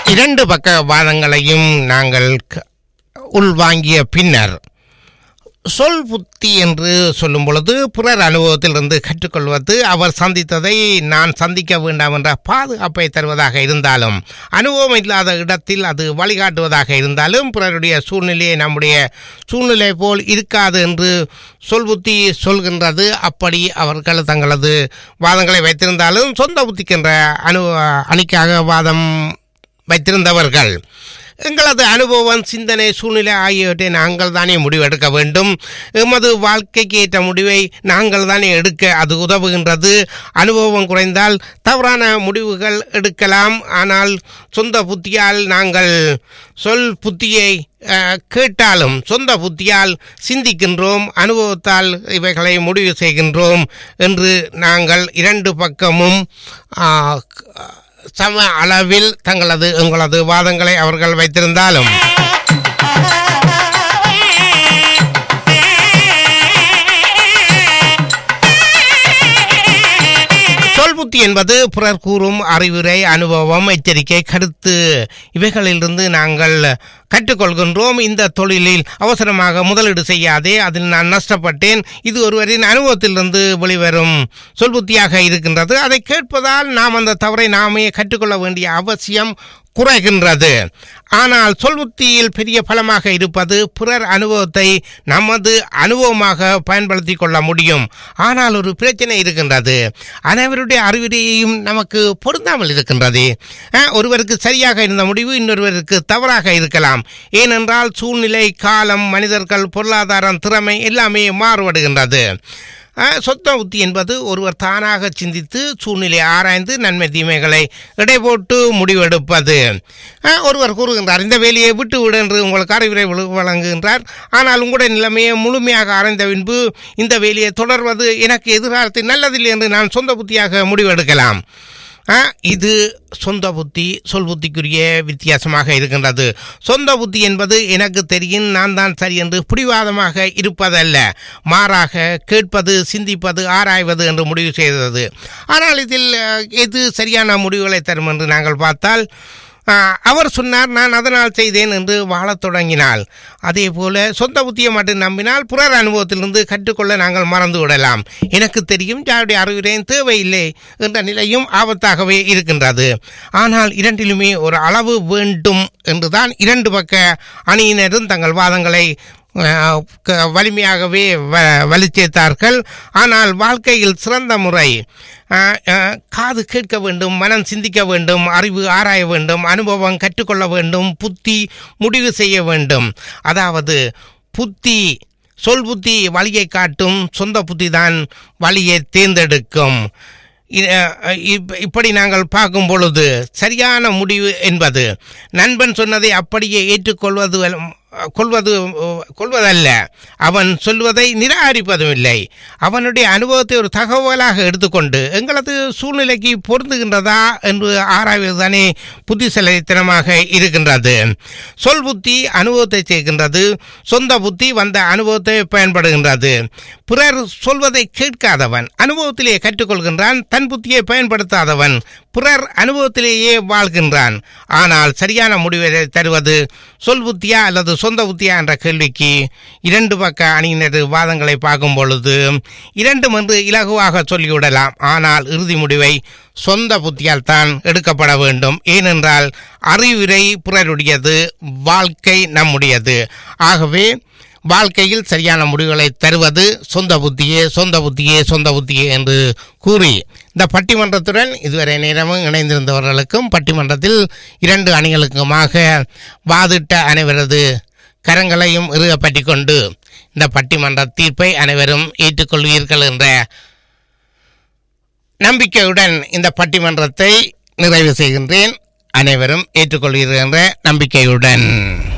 இரண்டு பக்க வாதங்களையும் நாங்கள் க- உள்வாங்கிய பின்னர் சொல் புத்தி என்று சொல்லும் பொழுது பிறர் அனுபவத்திலிருந்து கற்றுக்கொள்வது அவர் சந்தித்ததை நான் சந்திக்க வேண்டாம் என்ற பாதுகாப்பை தருவதாக இருந்தாலும் அனுபவம் இல்லாத இடத்தில் அது வழிகாட்டுவதாக இருந்தாலும் பிறருடைய சூழ்நிலையை நம்முடைய சூழ்நிலை போல் இருக்காது என்று சொல் புத்தி சொல்கின்றது அப்படி அவர்கள் தங்களது வாதங்களை வைத்திருந்தாலும் சொந்த புத்திக்கின்ற அனு அணிக்காக வாதம் வைத்திருந்தவர்கள் எங்களது அனுபவம் சிந்தனை சூழ்நிலை ஆகியவற்றை நாங்கள் தானே முடிவெடுக்க வேண்டும் எமது வாழ்க்கைக்கு ஏற்ற முடிவை நாங்கள் தானே எடுக்க அது உதவுகின்றது அனுபவம் குறைந்தால் தவறான முடிவுகள் எடுக்கலாம் ஆனால் சொந்த புத்தியால் நாங்கள் சொல் புத்தியை அஹ், கேட்டாலும் சொந்த புத்தியால் சிந்திக்கின்றோம் அனுபவத்தால் இவைகளை முடிவு செய்கின்றோம் என்று நாங்கள் இரண்டு பக்கமும் ஆஹ், சம அளவில் தங்களது எங்களது வாதங்களை அவர்கள் வைத்திருந்தாலும் சொல் புத்தி என்பது பிறர் கூறும் அறிவுரை அனுபவம் எச்சரிக்கை கருத்து இவைகளிலிருந்து நாங்கள் கற்றுக்கொள்கின்றோம் இந்த தொழிலில் அவசரமாக முதலீடு செய்யாதே அதில் நான் நஷ்டப்பட்டேன் இது ஒருவரின் அனுபவத்திலிருந்து வெளிவரும் சொல் புத்தியாக இருக்கின்றது அதை கேட்பதால் நாம் அந்த தவறை நாமே கற்றுக்கொள்ள வேண்டிய அவசியம் குறைகின்றது ஆனால் சொல்புத்தியில் பெரிய பலமாக இருப்பது பிறர் அனுபவத்தை நமது அனுபவமாக பயன்படுத்தி கொள்ள முடியும் ஆனால் ஒரு பிரச்சனை இருக்கின்றது அனைவருடைய அறிவுரையையும் நமக்கு பொருந்தாமல் இருக்கின்றது அஹ், ஒருவருக்கு சரியாக இருந்த முடிவு இன்னொருவருக்கு தவறாக இருக்கலாம் ஏனென்றால் சூழ்நிலை காலம் மனிதர்கள் பொருளாதாரம் திறமை எல்லாமே மாறுபடுகின்றது அஹ், சொத்த புத்தி என்பது ஒருவர் தானாக சிந்தித்து சூழ்நிலை ஆராய்ந்து நன்மை தீமைகளை இடை போட்டு முடிவெடுப்பது அஹ், ஒருவர் கூறுகின்றார் இந்த வேலையை விட்டு விடு என்று உங்களுக்கு அறிவுரை வழு- வழங்குகின்றார் ஆனால் உங்களுடைய நிலைமையை முழுமையாக ஆராய்ந்த பின்பு இந்த வேலையை தொடர்வது எனக்கு எதிர்காலத்தில் நல்லதில்லை என்று நான் சொந்த புத்தியாக முடிவெடுக்கலாம் ஆ, இது சொந்த புத்தி சொல் புத்திக்குரிய வித்தியாசமாக இருக்கின்றது சொந்த புத்தி என்பது எனக்கு தெரியும் நான் தான் சரி என்று பிடிவாதமாக இருப்பதல்ல மாறாக கேட்பது சிந்திப்பது ஆராய்வது என்று முடிவு செய்தது ஆனால் இதில் அஹ், எது சரியான முடிவுகளை தரும் என்று நாங்கள் பார்த்தால் ஆ, அவர் சொன்னார் நான் அதனால் செய்தேன் என்று வாழத் தொடங்கினால் அதே போல சொந்த புத்தியை மட்டும் நம்பினால் புறர் அனுபவத்திலிருந்து கற்றுக்கொள்ள நாங்கள் மறந்து விடலாம் எனக்கு தெரியும் யாருடைய அறிவுரையும் தேவையில்லை என்ற நிலையும் ஆபத்தாகவே இருக்கின்றது ஆனால் இரண்டிலுமே ஒரு அளவு வேண்டும் என்றுதான் இரண்டு பக்க அணியினரும் தங்கள் வாதங்களை அஹ், க- வலிமையாகவே வ வலிச்சேர்த்தார்கள் ஆனால் வாழ்க்கையில் சிறந்த முறை அஹ், அஹ், காது கேட்க வேண்டும் மனம் சிந்திக்க வேண்டும் அறிவு ஆராய வேண்டும் அனுபவம் கற்றுக்கொள்ள வேண்டும் புத்தி முடிவு செய்ய வேண்டும் அதாவது புத்தி சொல் புத்தி வழியை காட்டும் சொந்த புத்தி தான் வழியை தேர்ந்தெடுக்கும் இ- அஹ் இப்ப- இப்படி நாங்கள் பார்க்கும் பொழுது சரியான முடிவு என்பது நண்பன் சொன்னதை அப்படியே ஏற்றுக்கொள்வது வல்- கொள்வது கொள்வதல்ல அவன் சொல்வதை நிராகரிப்பதும் இல்லை அவனுடைய அனுபவத்தை ஒரு தகவலாக எடுத்துக்கொண்டு எங்களது சூழ்நிலைக்கு பொருந்துகின்றதா என்று ஆராய்வதுதானே புத்திசலித்தனமாக இருக்கின்றது சொல் புத்தி அனுபவத்தை செய்கின்றது சொந்த புத்தி வந்த அனுபவத்தை பயன்படுகின்றது பிறர் சொல்வதை கேட்காதவன் அனுபவத்திலே கற்றுக்கொள்கின்றான் தன் புத்தியை பயன்படுத்தாதவன் பிறர் அனுபவத்திலேயே வாழ்கின்றான் ஆனால் சரியான முடிவை தருவது சொல் புத்தியா அல்லது சொந்த புத்தியா என்ற கேள்விக்கு இரண்டு பக்க அணியினர் வாதங்களை பார்க்கும் பொழுது இரண்டும் என்று இலகுவாக சொல்லிவிடலாம் ஆனால் இறுதி முடிவை சொந்த புத்தியால் தான் எடுக்கப்பட வேண்டும் ஏனென்றால் அறிவுரை பிறருடையது வாழ்க்கை நம்முடையது ஆகவே வாழ்க்கையில் சரியான முடிவுகளை தருவது சொந்த புத்தியே சொந்த புத்தியே சொந்த புத்தியே என்று கூறி இந்த பட்டிமன்றத்துடன் இதுவரை நேரமும் இணைந்திருந்தவர்களுக்கும் பட்டிமன்றத்தில் இரண்டு அணிகளுக்குமாக வாதிட்ட அனைவரது கரங்களையும் இறுகப்பற்றி கொண்டு இந்த பட்டிமன்ற தீர்ப்பை அனைவரும் ஏற்றுக்கொள்வீர்கள் என்ற நம்பிக்கையுடன் இந்த பட்டிமன்றத்தை நிறைவு செய்கின்றேன் அனைவரும் ஏற்றுக்கொள்வீர்கள் என்ற நம்பிக்கையுடன்